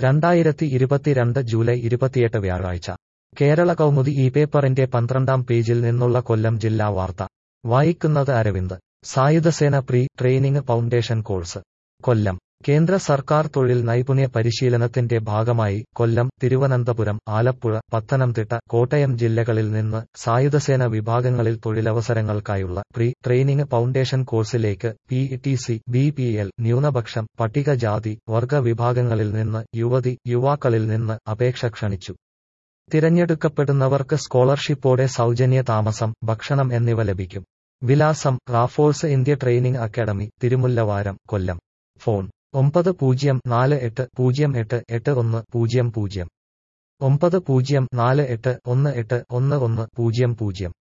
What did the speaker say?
രണ്ടായിരത്തി ഇരുപത്തിരണ്ട് ജൂലൈ ഇരുപത്തിയെട്ട് വ്യാഴാഴ്ച കേരള കൗമുദി ഈ പേപ്പറിന്റെ പന്ത്രണ്ടാം പേജിൽ നിന്നുള്ള കൊല്ലം ജില്ലാ വാർത്ത വായിക്കുന്നത് അരവിന്ദ് സായുധസേന pre training foundation course Kollam കേന്ദ്ര സർക്കാർ തൊഴിൽ നൈപുണ്യ പരിശീലനത്തിന്റെ ഭാഗമായി കൊല്ലം തിരുവനന്തപുരം ആലപ്പുഴ പത്തനംതിട്ട കോട്ടയം ജില്ലകളിൽ നിന്ന് സായുധസേന വിഭാഗങ്ങളിൽ തൊഴിലവസരങ്ങൾക്കായുള്ള പ്രീ ട്രെയിനിങ് ഫൗണ്ടേഷൻ കോഴ്സിലേക്ക് P T C B P L ന്യൂനപക്ഷം പട്ടികജാതി വർഗ വിഭാഗങ്ങളിൽ നിന്ന് യുവതി യുവാക്കളിൽ നിന്ന് അപേക്ഷ ക്ഷണിച്ചു തിരഞ്ഞെടുക്കപ്പെടുന്നവർക്ക് സ്കോളർഷിപ്പോടെ സൗജന്യ താമസം ഭക്ഷണം എന്നിവ ലഭിക്കും വിലാസം Raffles India training academy Thirumullavaram Kollam phone ഒമ്പത് പൂജ്യം നാല് എട്ട് പൂജ്യം എട്ട് എട്ട് ഒന്ന് പൂജ്യം പൂജ്യം ഒമ്പത് പൂജ്യം നാല് എട്ട് ഒന്ന് എട്ട് ഒന്ന് ഒന്ന് പൂജ്യം പൂജ്യം